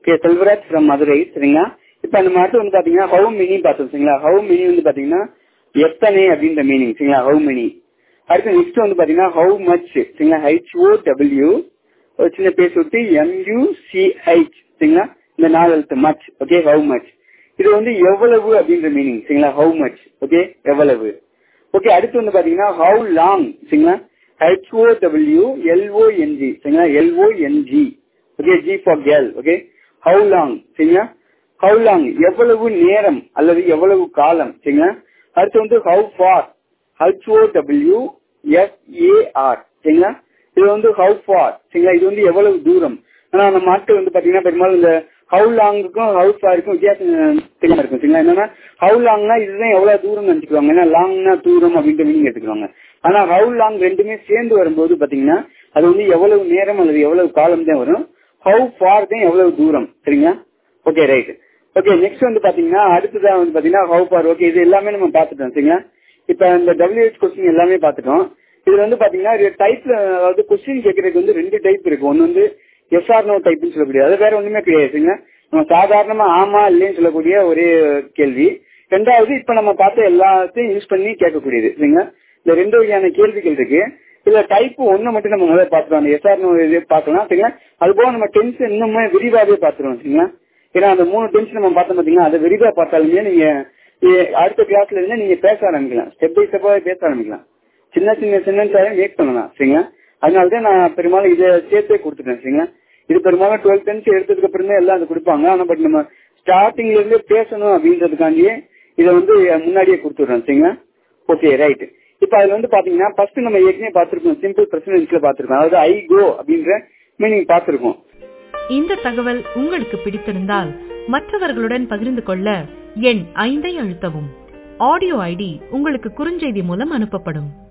okay Selvaraj from Madurai சரிங்களா இப்ப நம்ம அடுத்து வந்து பாத்தீங்கன்னா ஹவு மினி பார்த்தோம் சரிங்களா ஹவு மினி வந்து பாத்தீங்கன்னா எத்தனை அப்படின்ற மீனிங் சரிங்களா ஹவு மினி அடுத்து நெக்ஸ்ட் வந்து பாத்தீங்கன்னா ஹவு மச் சரிங்களா ஹெச்ஓ டபிள்யூ ஒரு சின்ன பேஸ் விட்டு எம்யூசிஹெச் சரிங்களா இந்த நாலு எழுத்து மச் ஓகே ஹவு மச் இது வந்து எவ்வளவு அப்படின்ற மீனிங் சரிங்களா ஹவு மச் ஓகே எவ்வளவு ஓகே அடுத்து வந்து பாத்தீங்கன்னா ஹவு லாங் சரிங்களா ஹெச்ஓ டபிள்யூ எல்ஓஎன்ஜி சரிங்களா L O N G okay G for girl okay how long சரிங்களா ஹவு லாங் எவ்வளவு நேரம் அல்லது எவ்வளவு காலம் சரிங்களா அடுத்து வந்து how far H O W F A R சரிங்களா இது வந்து ஹவு ஃபார் சரிங்களா இது வந்து எவ்வளவு தூரம் ஆனா நம்ம ஆட்கள் வந்து பாத்தீங்கன்னா பெரும்பாலும் இந்த ஹவு லாங்குக்கும் ஹவு ஃபாருக்கும் வித்தியாசம் தெரியாம இருக்கும் சரிங்களா என்னன்னா ஹவு லாங்னா இதுதான் எவ்வளவு தூரம் நினைச்சுக்குவாங்க ஏன்னா லாங்னா தூரம் அப்படின்ற மீனிங் எடுத்துக்குவாங்க ஆனா ஹவு லாங் ரெண்டுமே சேர்ந்து வரும்போது பாத்தீங்கன்னா அது வந்து எவ்வளவு நேரம் அல்லது எவ்வளவு காலம் தான் வரும் ஹவு ஃபார் தான் எவ்வளவு தூரம் சரிங்களா ஓகே ரைட் ஓகே நெக்ஸ்ட் வந்து பாத்தீங்கன்னா அடுத்ததான் வந்து பாத்தீங்கன்னா ஹவு ஃபார் ஓகே இது எல்லாமே நம்ம பாத்துட்டோம் சரிங்களா இப்ப இந்த டபிள்யூஹெச் கொஸ்டின் எல்லாமே பாத்துட்டோம் இதுல வந்து பாத்தீங்கன்னா டைப்ல அதாவது கொஸ்டின் கேட்கறதுக்கு வந்து ரெண்டு டைப் இருக்கு ஒன்னு வந்து எஸ்ஆர் நோ டைப்னு சொல்லக்கூடிய அது வேற ஒண்ணுமே கிடையாது சரிங்களா நம்ம சாதாரணமா ஆமா இல்லைன்னு சொல்லக்கூடிய ஒரே கேள்வி ரெண்டாவது இப்ப நம்ம பார்த்த எல்லாத்தையும் யூஸ் பண்ணி கேட்கக்கூடியது சரிங்களா இந்த ரெண்டு வகையான கேள்விகள் இருக்கு இதுல டைப் ஒன்னு மட்டும் நம்ம முதல்ல பாத்துருவோம் அந்த எஸ்ஆர் நோ இது பார்க்கலாம் சரிங்களா அது போக நம்ம டென்ஸ் இன்னுமே விரிவாகவே பாத்துருவோம் சரிங்களா ஏன்னா அந்த மூணு டென்ஸ் நம்ம பார்த்தோம் பாத்தீங்கன்னா அதை விரிவா பார்த்தாலுமே நீங்க அடுத்த கிளாஸ்ல இருந்து நீங்க பேச ஆரம்பிக்கலாம் ஸ்டெப் பை ஸ்டெப்பா பேச ஆரம்பிக்கலாம் சின்ன சின்ன சென்டென்ஸாவே மேக் பண்ணலாம் சரிங்களா அதனாலதான் நான் பெரும்பாலும் இதை சேர்த்தே கொடுத்துட்டேன் சரிங்களா இது பெரும்பாலும் டுவெல்த் டென்த் எடுத்ததுக்கு அப்புறம் தான் எல்லாம் அது கொடுப்பாங்க ஆனா பட் நம்ம ஸ்டார்டிங்ல இருந்து பேசணும் அப்படின்றதுக்காண்டியே இதை வந்து முன்னாடியே கொடுத்துடுறோம் சரிங்களா ஓகே ரைட் இப்ப அதுல வந்து பாத்தீங்கன்னா ஃபர்ஸ்ட் நம்ம ஏற்கனவே பார்த்திருக்கோம் சிம்பிள் பிரசன்டென்ஸ்ல பார்த்திருக்கோம் அதாவது ஐ கோ அப்படின்ற மீனிங் பார்த்திருக்கோம் இந்த தகவல் உங்களுக்கு பிடித்திருந்தால் மற்றவர்களுடன் பகிர்ந்து கொள்ள எண் ஐந்தை அழுத்தவும் ஆடியோ ஐடி உங்களுக்கு குறுஞ்செய்தி மூலம் அனுப்பப்படும்